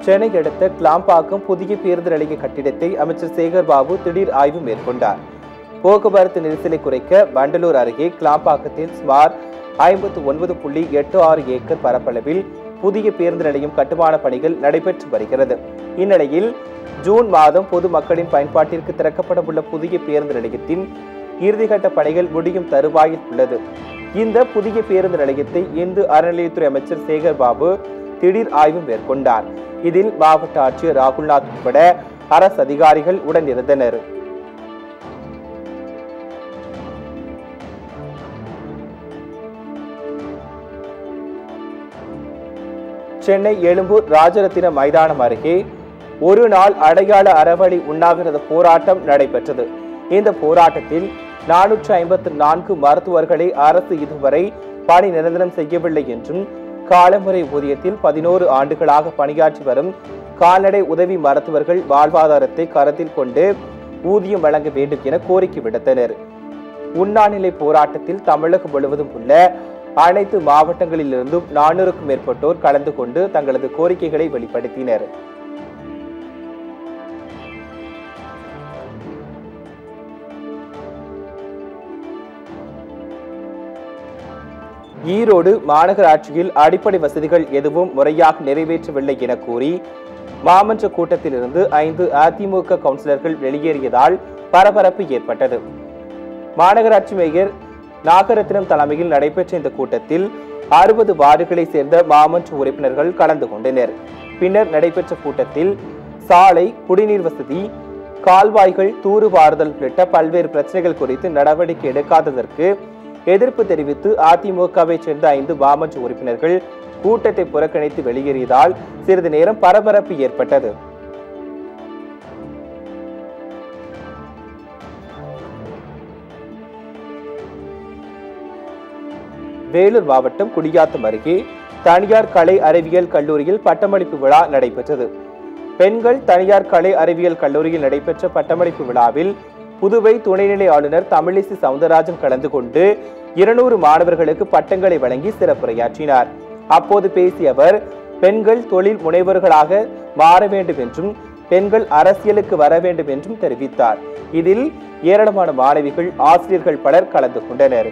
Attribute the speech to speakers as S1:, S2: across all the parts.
S1: சென்னை அடுத்த கிளாம்பாக்கம் புதிய பேருந்து நிலைய கட்டிடத்தை அமைச்சர் சேகர் பாபு திடீர் ஆய்வு மேற்கொண்டார் போக்குவரத்து நெரிசலை குறைக்க வண்டலூர் அருகே கிளாம்பாக்கத்தில் சுமார் ஐம்பத்து ஒன்பது புள்ளி எட்டு ஆறு ஏக்கர் பரப்பளவில் புதிய பேருந்து நிலையம் கட்டுமான பணிகள் நடைபெற்று வருகிறது இந்நிலையில் ஜூன் மாதம் பொதுமக்களின் பயன்பாட்டிற்கு திறக்கப்பட உள்ள புதிய பேருந்து நிலையத்தின் இறுதிக்கட்ட பணிகள் முடியும் தருவாயில் உள்ளது இந்த புதிய பேருந்து நிலையத்தை இந்து அறநிலையத்துறை அமைச்சர் சேகர் பாபு திடீர் ஆய்வு மேற்கொண்டார் இதில் மாவட்ட ஆட்சியர் ராகுல்நாத் உட்பட அரசு அதிகாரிகள் உடன் இருந்தனர் சென்னை எழும்பூர் ராஜரத்தின மைதானம் அருகே ஒரு நாள் அடையாள அறவழி உண்ணாவிரத போராட்டம் நடைபெற்றது இந்த போராட்டத்தில் நானூற்று ஐம்பத்து நான்கு மருத்துவர்களை அரசு இதுவரை பணி நிரந்தரம் செய்யவில்லை என்றும் காலமுறை ஊதியத்தில் பதினோரு ஆண்டுகளாக பணியாற்றி வரும் கால்நடை உதவி மருத்துவர்கள் வாழ்வாதாரத்தை கருத்தில் கொண்டு ஊதியம் வழங்க வேண்டும் என கோரிக்கை விடுத்தனர் உண்ணாநிலை போராட்டத்தில் தமிழகம் முழுவதும் உள்ள அனைத்து மாவட்டங்களிலிருந்தும் நானூறுக்கும் மேற்பட்டோர் கலந்து கொண்டு தங்களது கோரிக்கைகளை வெளிப்படுத்தினர் ஈரோடு மாநகராட்சியில் அடிப்படை வசதிகள் எதுவும் முறையாக நிறைவேற்றவில்லை என கூறி மாமன்ற கூட்டத்திலிருந்து ஐந்து அதிமுக கவுன்சிலர்கள் வெளியேறியதால் பரபரப்பு ஏற்பட்டது மாநகராட்சி மேயர் நாகரத்னம் தலைமையில் நடைபெற்ற இந்த கூட்டத்தில் அறுபது வார்டுகளை சேர்ந்த மாமன்ற உறுப்பினர்கள் கலந்து கொண்டனர் பின்னர் நடைபெற்ற கூட்டத்தில் சாலை குடிநீர் வசதி கால்வாய்கள் தூர்வாறுதல் உள்ளிட்ட பல்வேறு பிரச்சனைகள் குறித்து நடவடிக்கை எடுக்காததற்கு எதிர்ப்பு தெரிவித்து அதிமுகவை சேர்ந்த ஐந்து மாமன்ற உறுப்பினர்கள் கூட்டத்தை புறக்கணித்து வெளியேறியதால் சிறிது நேரம் பரபரப்பு ஏற்பட்டது வேலூர் மாவட்டம் குடியாத்தம் அருகே தனியார் கலை அறிவியல் கல்லூரியில் பட்டமளிப்பு விழா நடைபெற்றது பெண்கள் தனியார் கலை அறிவியல் கல்லூரியில் நடைபெற்ற பட்டமளிப்பு விழாவில் புதுவை துணைநிலை ஆளுநர் தமிழிசை சவுந்தரராஜன் கலந்து கொண்டு இருநூறு மாணவர்களுக்கு பட்டங்களை வழங்கி சிறப்புரையாற்றினார் அப்போது பேசிய அவர் பெண்கள் தொழில் முனைவர்களாக மாற வேண்டும் என்றும் பெண்கள் அரசியலுக்கு வர வேண்டும் என்றும் தெரிவித்தார் இதில் ஏராளமான மாணவிகள் ஆசிரியர்கள் பலர் கலந்து கொண்டனர்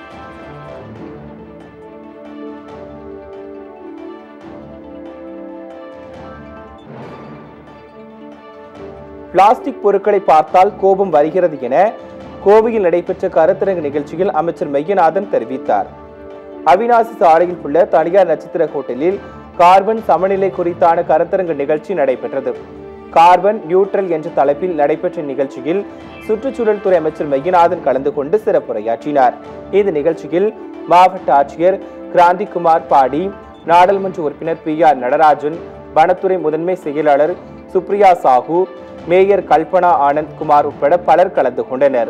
S1: பிளாஸ்டிக் பொருட்களை பார்த்தால் கோபம் வருகிறது என கோவையில் நடைபெற்ற கருத்தரங்கு நிகழ்ச்சியில் அமைச்சர் மெய்யநாதன் தெரிவித்தார் அவினாசி சாலையில் உள்ள தனியார் நட்சத்திர ஹோட்டலில் கார்பன் சமநிலை குறித்தான கருத்தரங்கு நிகழ்ச்சி நடைபெற்றது கார்பன் நியூட்ரல் என்ற தலைப்பில் நடைபெற்ற நிகழ்ச்சியில் சுற்றுச்சூழல் துறை அமைச்சர் மெய்யநாதன் கலந்து கொண்டு சிறப்புரையாற்றினார் இந்த நிகழ்ச்சியில் மாவட்ட ஆட்சியர் கிராந்திகுமார் பாடி நாடாளுமன்ற உறுப்பினர் பி ஆர் நடராஜன் வனத்துறை முதன்மை செயலாளர் சுப்ரியா சாஹூ மேயர் கல்பனா ஆனந்த் குமார் உட்பட பலர் கலந்து கொண்டனர்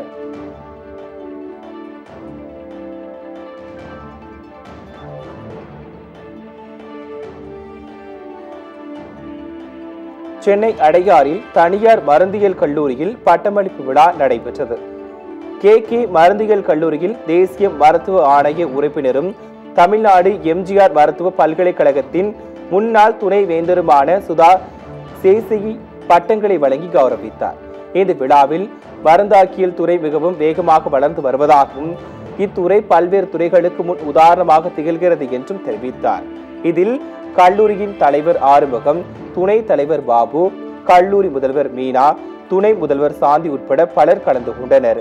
S1: சென்னை அடையாறில் தனியார் மருந்தியல் கல்லூரியில் பட்டமளிப்பு விழா நடைபெற்றது கே கே மருந்தியல் கல்லூரியில் தேசிய மருத்துவ ஆணைய உறுப்பினரும் தமிழ்நாடு எம்ஜிஆர் மருத்துவ பல்கலைக்கழகத்தின் முன்னாள் துணை வேந்தருமான சுதா சேசிகி பட்டங்களை வழங்கி கௌரவித்தார் இந்த விழாவில் மருந்தாக்கியல் துறை மிகவும் வேகமாக வளர்ந்து வருவதாகவும் இத்துறை பல்வேறு துறைகளுக்கு முன் உதாரணமாக திகழ்கிறது என்றும் தெரிவித்தார் இதில் கல்லூரியின் தலைவர் ஆறுமுகம் துணை தலைவர் பாபு கல்லூரி முதல்வர் மீனா துணை முதல்வர் சாந்தி உட்பட பலர் கலந்து கொண்டனர்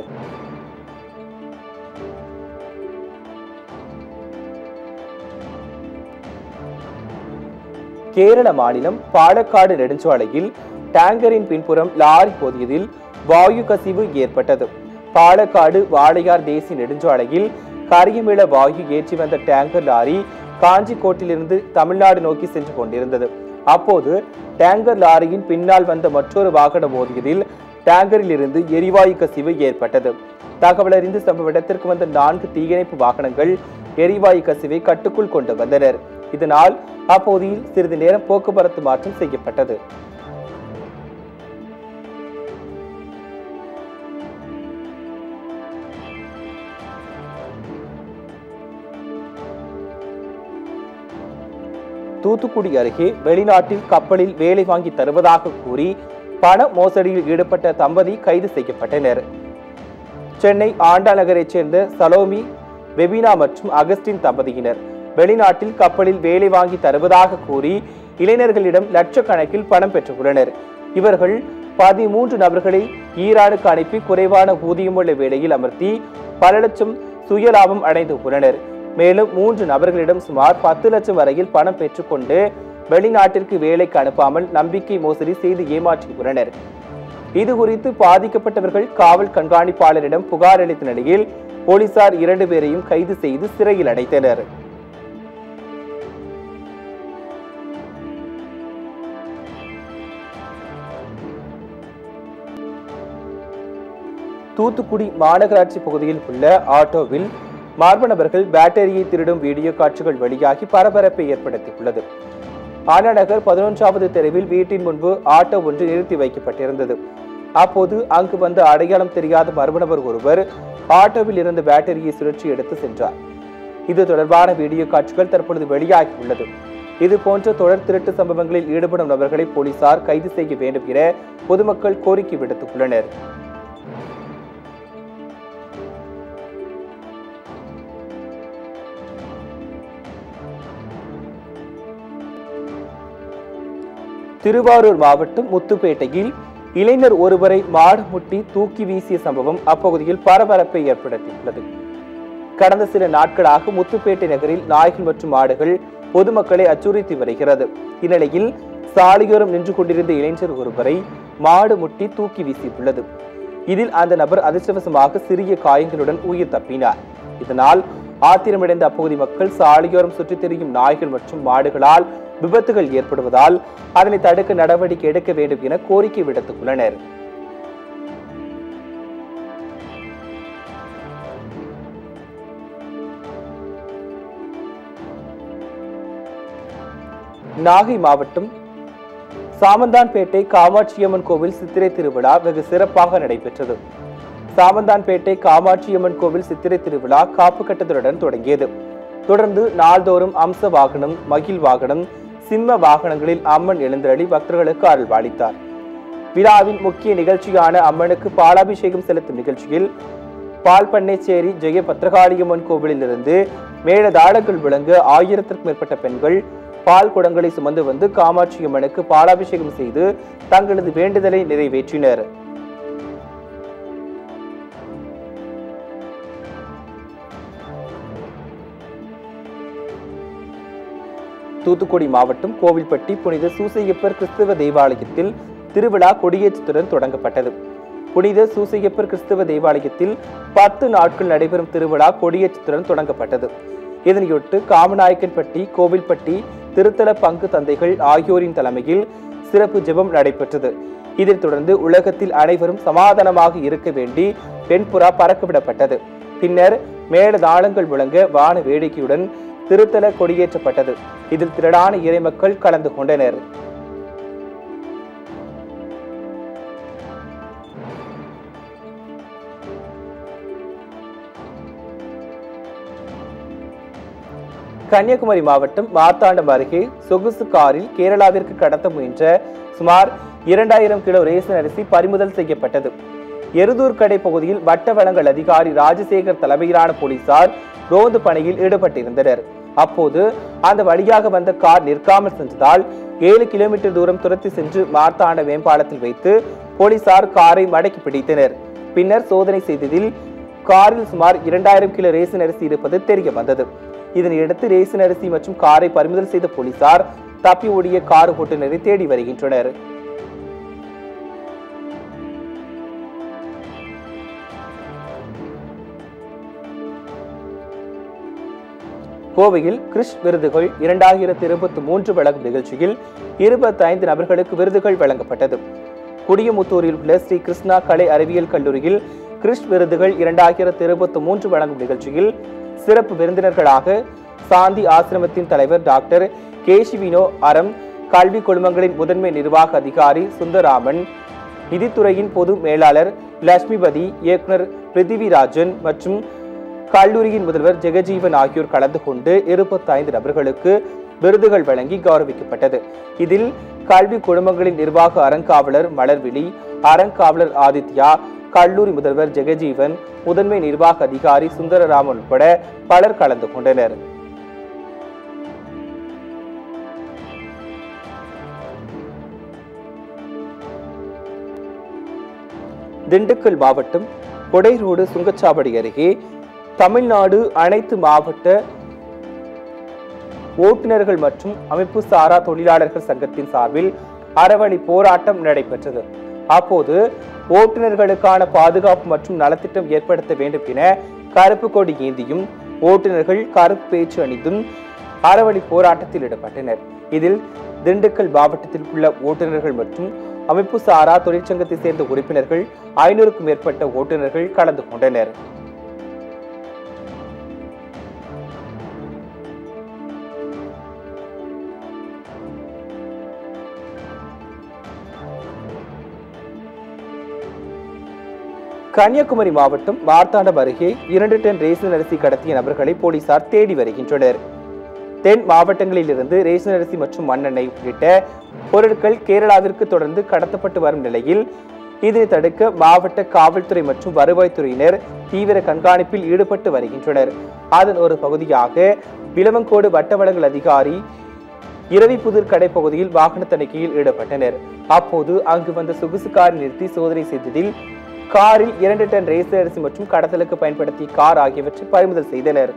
S1: கேரள மாநிலம் பாலக்காடு நெடுஞ்சாலையில் டேங்கரின் பின்புறம் லாரி மோதியதில் வாயு கசிவு ஏற்பட்டது பாலக்காடு வாளையார் தேசிய நெடுஞ்சாலையில் கரியமிள வாயு ஏற்றி வந்த டேங்கர் லாரி காஞ்சிக்கோட்டிலிருந்து தமிழ்நாடு நோக்கி சென்று கொண்டிருந்தது அப்போது டேங்கர் லாரியின் பின்னால் வந்த மற்றொரு வாகனம் மோதியதில் டேங்கரில் இருந்து எரிவாயு கசிவு ஏற்பட்டது தகவலறிந்து சம்பவ இடத்திற்கு வந்த நான்கு தீயணைப்பு வாகனங்கள் எரிவாயு கசிவை கட்டுக்குள் கொண்டு வந்தனர் இதனால் அப்பகுதியில் சிறிது நேரம் போக்குவரத்து மாற்றம் செய்யப்பட்டது தூத்துக்குடி அருகே வெளிநாட்டில் கப்பலில் வேலை வாங்கி தருவதாக கூறி பண மோசடியில் ஈடுபட்ட தம்பதி கைது செய்யப்பட்டனர் சென்னை ஆண்டா நகரைச் சேர்ந்த சலோமி வெபினா மற்றும் அகஸ்டின் தம்பதியினர் வெளிநாட்டில் கப்பலில் வேலை வாங்கி தருவதாக கூறி இளைஞர்களிடம் லட்சக்கணக்கில் பணம் பெற்றுள்ளனர் இவர்கள் பதிமூன்று நபர்களை ஈரானுக்கு அனுப்பி குறைவான ஊதியமுள்ள வேலையில் அமர்த்தி பல லட்சம் சுயலாபம் அடைந்து உள்ளனர் மேலும் மூன்று நபர்களிடம் சுமார் பத்து லட்சம் வரையில் பணம் பெற்றுக்கொண்டு வெளிநாட்டிற்கு வேலைக்கு அனுப்பாமல் நம்பிக்கை மோசடி செய்து ஏமாற்றியுள்ளனர் இது குறித்து பாதிக்கப்பட்டவர்கள் காவல் கண்காணிப்பாளரிடம் புகார் அளித்த நிலையில் போலீசார் இரண்டு பேரையும் கைது செய்து சிறையில் அடைத்தனர் தூத்துக்குடி மாநகராட்சி பகுதியில் உள்ள ஆட்டோவில் மர்ம நபர்கள் பேட்டரியை திருடும் வீடியோ காட்சிகள் வெளியாகி பரபரப்பை ஏற்படுத்தியுள்ளது ஆனா நகர் பதினொன்றாவது தெருவில் வீட்டின் முன்பு ஆட்டோ ஒன்று நிறுத்தி வைக்கப்பட்டிருந்தது அப்போது அங்கு வந்த அடையாளம் தெரியாத மர்ம நபர் ஒருவர் ஆட்டோவில் இருந்த பேட்டரியை சுழற்சி எடுத்து சென்றார் இது தொடர்பான வீடியோ காட்சிகள் தற்பொழுது வெளியாகி உள்ளது இது போன்ற தொடர் திருட்டு சம்பவங்களில் ஈடுபடும் நபர்களை போலீசார் கைது செய்ய வேண்டும் என பொதுமக்கள் கோரிக்கை விடுத்துள்ளனர் திருவாரூர் மாவட்டம் முத்துப்பேட்டையில் இளைஞர் ஒருவரை மாடு முட்டி தூக்கி வீசிய சம்பவம் அப்பகுதியில் பரபரப்பை ஏற்படுத்தியுள்ளது கடந்த சில நாட்களாக முத்துப்பேட்டை நகரில் நாய்கள் மற்றும் மாடுகள் பொதுமக்களை அச்சுறுத்தி வருகிறது இந்நிலையில் சாலையோரம் நின்று கொண்டிருந்த இளைஞர் ஒருவரை மாடு முட்டி தூக்கி வீசியுள்ளது இதில் அந்த நபர் அதிர்ஷ்டவசமாக சிறிய காயங்களுடன் உயிர் தப்பினார் இதனால் ஆத்திரமடைந்த அப்பகுதி மக்கள் சாலையோரம் சுற்றித் திரியும் நாய்கள் மற்றும் மாடுகளால் விபத்துகள் ஏற்படுவதால் அதனை தடுக்க நடவடிக்கை எடுக்க வேண்டும் என கோரிக்கை விடுத்துள்ளனர் நாகை மாவட்டம் சாமந்தான்பேட்டை காமாட்சியம்மன் கோவில் சித்திரை திருவிழா வெகு சிறப்பாக நடைபெற்றது சாமந்தான்பேட்டை காமாட்சியம்மன் கோவில் சித்திரை திருவிழா காப்பு கட்டத்துடன் தொடங்கியது தொடர்ந்து நாள்தோறும் அம்ச வாகனம் மகிழ் வாகனம் சிம்ம வாகனங்களில் அம்மன் எழுந்தருளி பக்தர்களுக்கு அருள்பாலித்தார் விழாவின் முக்கிய நிகழ்ச்சியான அம்மனுக்கு பாலாபிஷேகம் செலுத்தும் நிகழ்ச்சியில் பால்பண்ணைச்சேரி ஜெய பத்திரகாளியம்மன் கோவிலிலிருந்து மேளதாளங்கள் விளங்க ஆயிரத்திற்கும் மேற்பட்ட பெண்கள் பால் குடங்களை சுமந்து வந்து காமாட்சி அம்மனுக்கு பாலாபிஷேகம் செய்து தங்களது வேண்டுதலை நிறைவேற்றினர் தூத்துக்குடி மாவட்டம் கோவில்பட்டி புனித சூசையப்பர் கிறிஸ்தவ தேவாலயத்தில் திருவிழா கொடியேற்றத்துடன் தொடங்கப்பட்டது புனித சூசையப்பர் கிறிஸ்தவ தேவாலயத்தில் பத்து நாட்கள் நடைபெறும் திருவிழா கொடியேற்றத்துடன் தொடங்கப்பட்டது இதனையொட்டு காமநாயக்கன்பட்டி கோவில்பட்டி திருத்தல பங்கு தந்தைகள் ஆகியோரின் தலைமையில் சிறப்பு ஜெபம் நடைபெற்றது இதைத் தொடர்ந்து உலகத்தில் அனைவரும் சமாதானமாக இருக்க வேண்டி பெண்புறா பறக்கவிடப்பட்டது பின்னர் மேளதாளங்கள் முழங்க வான வேடிக்கையுடன் திருத்தல கொடியேற்றப்பட்டது இதில் திரளான இறைமக்கள் கலந்து கொண்டனர் கன்னியாகுமரி மாவட்டம் மார்த்தாண்டம் அருகே சொகுசு காரில் கேரளாவிற்கு கடத்த முயன்ற சுமார் இரண்டாயிரம் கிலோ ரேசன் அரிசி பறிமுதல் செய்யப்பட்டது எருதூர் கடை பகுதியில் வட்ட வழங்கல் அதிகாரி ராஜசேகர் தலைமையிலான போலீசார் ரோந்து பணியில் ஈடுபட்டிருந்தனர் அப்போது அந்த வழியாக வந்த கார் நிற்காமல் சென்றதால் ஏழு கிலோமீட்டர் தூரம் துரத்தி சென்று மார்த்தாண்ட மேம்பாலத்தில் வைத்து போலீசார் காரை மடக்கி பிடித்தனர் பின்னர் சோதனை செய்ததில் காரில் சுமார் இரண்டாயிரம் கிலோ ரேசன் அரிசி இருப்பது தெரிய வந்தது இதனையடுத்து ரேசன் அரிசி மற்றும் காரை பறிமுதல் செய்த போலீசார் தப்பி ஓடிய கார் ஓட்டுநரை தேடி வருகின்றனர் கோவையில் கிறிஸ் விருதுகள் இரண்டாயிரத்தி இருபத்தி மூன்று வழங்கும் நிகழ்ச்சியில் இருபத்தைந்து நபர்களுக்கு விருதுகள் வழங்கப்பட்டது குடியமுத்தூரில் உள்ள ஸ்ரீ கிருஷ்ணா கலை அறிவியல் கல்லூரியில் கிறிஸ் விருதுகள் இரண்டாயிரத்தி இருபத்தி மூன்று வழங்கும் நிகழ்ச்சியில் சிறப்பு விருந்தினர்களாக சாந்தி ஆசிரமத்தின் தலைவர் டாக்டர் கேசிவினோ அறம் கல்வி குழுமங்களின் முதன்மை நிர்வாக அதிகாரி சுந்தராமன் நிதித்துறையின் பொது மேலாளர் லட்சுமிபதி இயக்குனர் பிருத்திவிராஜன் மற்றும் கல்லூரியின் முதல்வர் ஜெகஜீவன் ஆகியோர் கலந்து கொண்டு இருபத்தைந்து நபர்களுக்கு விருதுகள் வழங்கி கௌரவிக்கப்பட்டது இதில் கல்வி குடும்பங்களின் நிர்வாக அறங்காவலர் மலர்விழி அறங்காவலர் ஆதித்யா கல்லூரி முதல்வர் ஜெகஜீவன் முதன்மை நிர்வாக அதிகாரி சுந்தரராமன் உட்பட பலர் கலந்து கொண்டனர் திண்டுக்கல் மாவட்டம் கொடைரோடு சுங்கச்சாவடி அருகே தமிழ்நாடு அனைத்து மாவட்ட ஓட்டுநர்கள் மற்றும் அமைப்பு சாரா தொழிலாளர்கள் சங்கத்தின் சார்பில் அறவழி போராட்டம் நடைபெற்றது அப்போது ஓட்டுநர்களுக்கான பாதுகாப்பு மற்றும் நலத்திட்டம் ஏற்படுத்த வேண்டும் என கருப்பு கொடி ஏந்தியும் ஓட்டுநர்கள் கருப்பு பேச்சு அணிந்தும் அறவழி போராட்டத்தில் ஈடுபட்டனர் இதில் திண்டுக்கல் மாவட்டத்தில் உள்ள ஓட்டுநர்கள் மற்றும் அமைப்பு சாரா தொழிற்சங்கத்தை சேர்ந்த உறுப்பினர்கள் ஐநூறுக்கும் மேற்பட்ட ஓட்டுநர்கள் கலந்து கொண்டனர் கன்னியாகுமரி மாவட்டம் மார்த்தாண்டம் அருகே இரண்டு டன் ரேஷன் அரிசி கடத்திய நபர்களை போலீசார் தேடி வருகின்றனர் தென் மாவட்டங்களிலிருந்து ரேஷன் அரிசி மற்றும் மண்ணெண்ணெய் உள்ளிட்ட பொருட்கள் கேரளாவிற்கு தொடர்ந்து கடத்தப்பட்டு வரும் நிலையில் இதனை தடுக்க மாவட்ட காவல்துறை மற்றும் வருவாய்த்துறையினர் தீவிர கண்காணிப்பில் ஈடுபட்டு வருகின்றனர் அதன் ஒரு பகுதியாக விளவங்கோடு வட்ட வழங்கல் அதிகாரி இரவிப்புதூர் கடை பகுதியில் வாகன தணிக்கையில் ஈடுபட்டனர் அப்போது அங்கு வந்த சொகுசு காரை நிறுத்தி சோதனை செய்ததில் காரில் இரண்டு டன் ரேசர் அரிசி மற்றும் கடத்தலுக்கு பயன்படுத்திய கார் ஆகியவற்றை பறிமுதல் செய்தனர்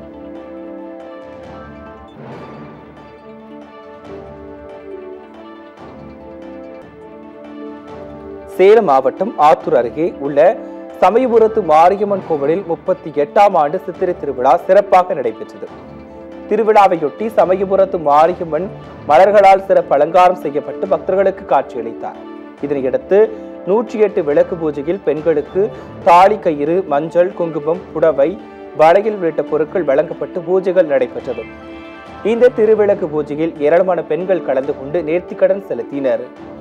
S1: சேலம் மாவட்டம் ஆத்தூர் அருகே உள்ள சமயபுரத்து மாரியம்மன் கோவிலில் முப்பத்தி எட்டாம் ஆண்டு சித்திரை திருவிழா சிறப்பாக நடைபெற்றது திருவிழாவையொட்டி சமயபுரத்து மாரியம்மன் மலர்களால் சிறப்பு அலங்காரம் செய்யப்பட்டு பக்தர்களுக்கு காட்சியளித்தார் இதனையடுத்து நூற்றி எட்டு விளக்கு பூஜையில் பெண்களுக்கு தாலி கயிறு மஞ்சள் குங்குமம் புடவை வளையல் உள்ளிட்ட பொருட்கள் வழங்கப்பட்டு பூஜைகள் நடைபெற்றது இந்த திருவிளக்கு பூஜையில் ஏராளமான பெண்கள் கலந்து கொண்டு நேர்த்திக்கடன் செலுத்தினர்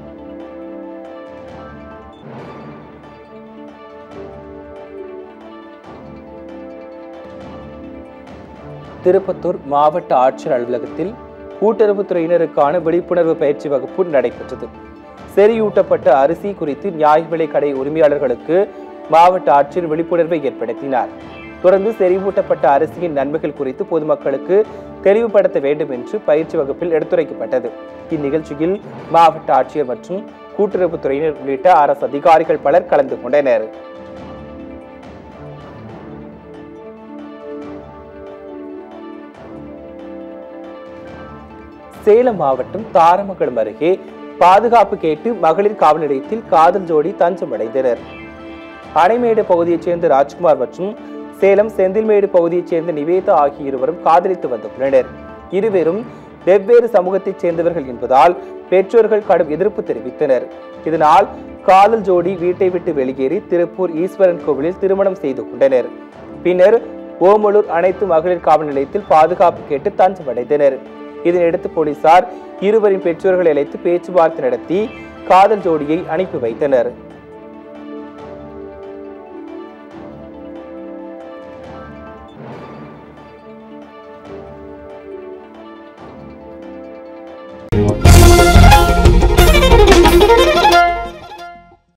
S1: திருப்பத்தூர் மாவட்ட ஆட்சியர் அலுவலகத்தில் கூட்டுறவுத்துறையினருக்கான விழிப்புணர்வு பயிற்சி வகுப்பு நடைபெற்றது செறியூட்டப்பட்ட அரிசி குறித்து நியாய விலை கடை உரிமையாளர்களுக்கு மாவட்ட ஆட்சியர் விழிப்புணர்வை ஏற்படுத்தினார் தொடர்ந்து செறிவூட்டப்பட்ட அரிசியின் நன்மைகள் குறித்து பொதுமக்களுக்கு தெளிவுபடுத்த வேண்டும் என்று பயிற்சி வகுப்பில் எடுத்துரைக்கப்பட்டது இந்நிகழ்ச்சியில் மாவட்ட ஆட்சியர் மற்றும் கூட்டுறவுத்துறையினர் உள்ளிட்ட அரசு அதிகாரிகள் பலர் கலந்து கொண்டனர் சேலம் மாவட்டம் தாரமங்கலம் அருகே பாதுகாப்பு கேட்டு மகளிர் காவல் நிலையத்தில் காதல் ஜோடி தஞ்சம் அடைந்தனர் அணைமேடு பகுதியைச் சேர்ந்த ராஜ்குமார் மற்றும் சேலம் செந்தில்மேடு பகுதியைச் சேர்ந்த நிவேதா ஆகிய இருவரும் காதலித்து வந்துள்ளனர் இருவரும் வெவ்வேறு சமூகத்தைச் சேர்ந்தவர்கள் என்பதால் பெற்றோர்கள் கடும் எதிர்ப்பு தெரிவித்தனர் இதனால் காதல் ஜோடி வீட்டை விட்டு வெளியேறி திருப்பூர் ஈஸ்வரன் கோவிலில் திருமணம் செய்து கொண்டனர் பின்னர் ஓமலூர் அனைத்து மகளிர் காவல் நிலையத்தில் பாதுகாப்பு கேட்டு தஞ்சம் அடைந்தனர் இதனையடுத்து போலீசார் இருவரின் பெற்றோர்களை அழைத்து பேச்சுவார்த்தை நடத்தி காதல் ஜோடியை அனுப்பி வைத்தனர்